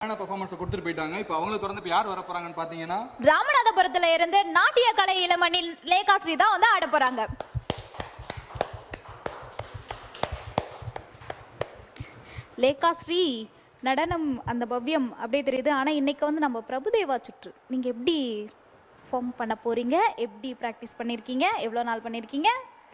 Performance கொடுத்துட்டு போயிட்டாங்க இப்போ அவங்கள தொடர்ந்து இப்போ யார் வர போறாங்கன்னு பார்த்தீங்கன்னா ராமநாதபுரத்துல இருந்து நாட்டிய கலை இளமணில் லேகாஸ்ரீ தான் வந்து ஆட போறாங்க லேகாஸ்ரீ நடனம் அந்த பவ்யம் அப்படியே தெரியுது ஆனா இன்னைக்கு வந்து நம்ம பிரபுதேவா சுற்று நீங்க எப்படி ஃபார்ம் பண்ண போறீங்க எப்படி ப்ராக்டிஸ் பண்ணிருக்கீங்க எவ்வளவு நாள் பண்ணிருக்கீங்க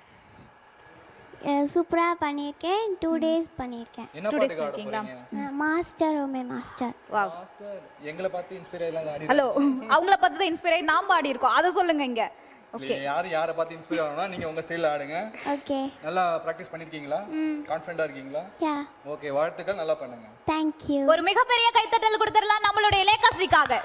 சூப்பராக பண்ணியிருக்கேன் டூ டேஸ் பண்ணியிருக்கேன் என்ன Two days பாட்டுக்கு ஆட பண்ணிருக்கீங்களா? போறீங்க மாஸ்டர் ஓமே மாஸ்டர் வா மாஸ்டர் எங்களை பார்த்து இன்ஸ்பயர் ஆகலாம் ஆடி ஹலோ அவங்கள பார்த்து தான் இன்ஸ்பைர் நாம ஆடி இருக்கோம் அதை சொல்லுங்க இங்க ஓகே யார் யாரை பார்த்து இன்ஸ்பயர் ஆகணும்னா நீங்க உங்க ஸ்டைல்ல ஆடுங்க ஓகே நல்லா ப்ராக்டிஸ் பண்ணிருக்கீங்களா கான்ஃபிடண்டா இருக்கீங்களா யா ஓகே வாழ்த்துக்கள் நல்லா பண்ணுங்க தேங்க்யூ ஒரு மிகப்பெரிய கைத்தட்டல் கொடுத்துடலாம் நம்மளுடைய லேகாஸ்ரீக்காக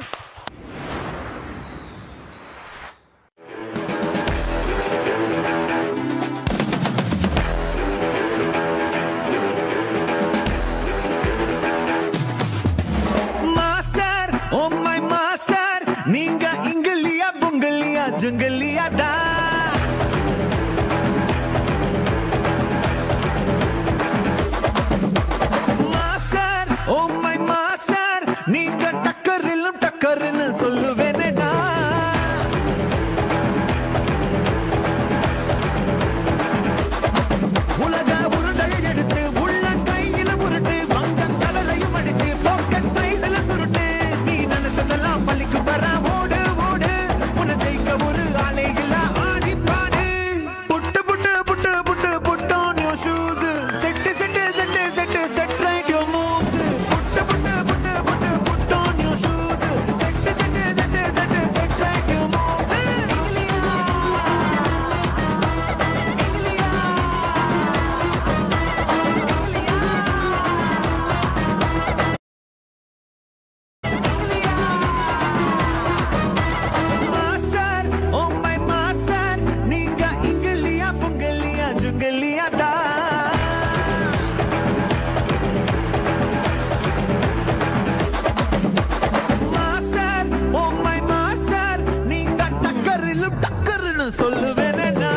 மாஸ்டர் ஓ மை மாஸ்டர் நீங்க இங்கிலியா புங்கிலியா ஜுங்கிலியா டா மாஸ்டர் ஓ மை மாஸ்டர் நீங்க டக்கரிலும் டக்கர்னு சொல்லுவேனேடா உலக உருண்டையை எடுத்து உள்ள கையில உருட்டு வங்க கடலையும் அடிச்சு பாக்கெட் சைஸ்ல சுருட்டு நீ நினைச்சதெல்லாம் பள்ளிக்கு வர ஓடு ஓடு உன்னை ஜெயிக்க ஒரு ஆளே இல்ல ஆடி பாடு put put put put put on your shoes set set set set set right your moves put put put put put on your shoes set set set set set right your moves master oh my master நீங்க இங்கிலியா புங்கிலியா ஜுங்கிலியா டா master oh my master நீங்க டக்கரிலும் டக்கர்னு சொல்லுவேனேடா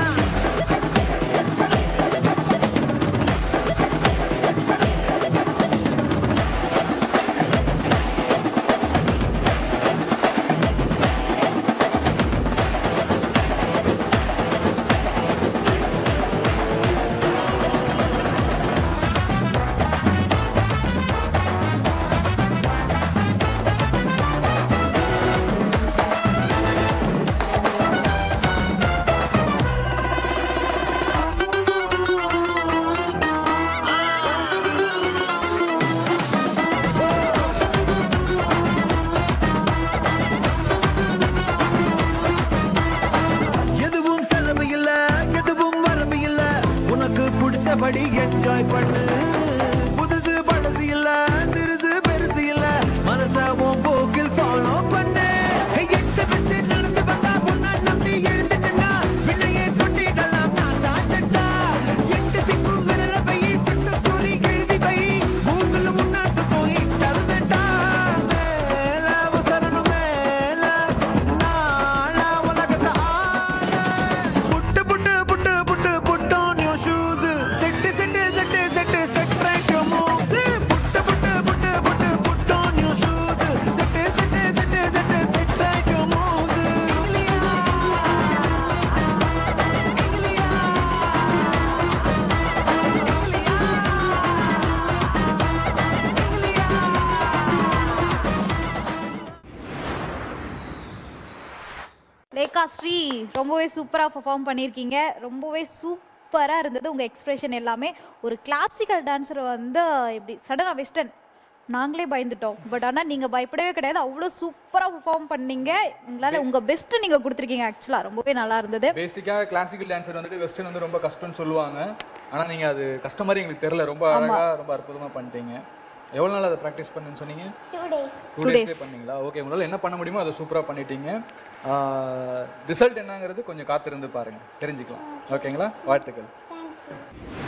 எதுவும் செலவு இல்ல எதுவும் வரவு இல்ல உனக்கு பிடிச்சபடி என்ஜாய் பண்ணு புதுசு பழசு இல்ல சிறுசு பெருசு இல்ல மனச உன் போக்கில் ஃபாலோ பண்ணு Hey, எட்டு வச்சு நடந்து வந்தா பொண்ணா நம்பி எழுந்துட்டா விலையை கொட்டிடலாம் நான் சாச்சட்டா எட்டு திக்கும் விரல பை சக்சஸ் ஸ்டோரி எழுதி பை கூகுள் முன்னாசு போய் தருவேட்டா மேல அவசரம் மேல நாள உலகத்தை ஆள put put put put put on your shoes set set set set set right your moves put put put put put on your shoes set set set set set right your moves Lekashri ரொம்பவே சூப்பரா perform பண்ணியிருக்கீங்க ரொம்பவே சூப்பரா இருந்தது உங்க expression எல்லாமே ஒரு classical dancer வந்து எப்படி சடனா வெஸ்டர்ன் நாங்களே பயந்துட்டோம் பட் ஆனா நீங்க பயப்படவே கிடையாது அவ்வளோ சூப்பரா பெர்ஃபார்ம் பண்ணீங்க உங்களால உங்க பெஸ்ட் நீங்க கொடுத்துருக்கீங்க ஆக்சுவலா ரொம்பவே நல்லா இருந்தது பேசிக்காக கிளாசிக்கல் டான்சர் வந்துட்டு வெஸ்டர்ன் வந்து ரொம்ப கஷ்டம்னு சொல்லுவாங்க ஆனால் நீங்கள் அது கஷ்டம் மாதிரி எங்களுக்கு தெரியல ரொம்ப அழகாக ரொம்ப அற்புதமாக பண்ணிட்டீங்க எவ்வளோ நாள் அதை ப்ராக்டிஸ் பண்ணுன்னு சொன்னீங்க டூ டேஸ் டூ டேஸ்லேயே பண்ணீங்களா ஓகே உங்களால் என்ன பண்ண முடியுமோ அதை சூப்பராக பண்ணிட்டீங்க ரிசல்ட் என்னங்கிறது கொஞ்சம் காத்திருந்து பாருங்க தெரிஞ்சுக்கலாம் ஓகேங்களா வாழ்த்துக்கள் தேங்க்யூ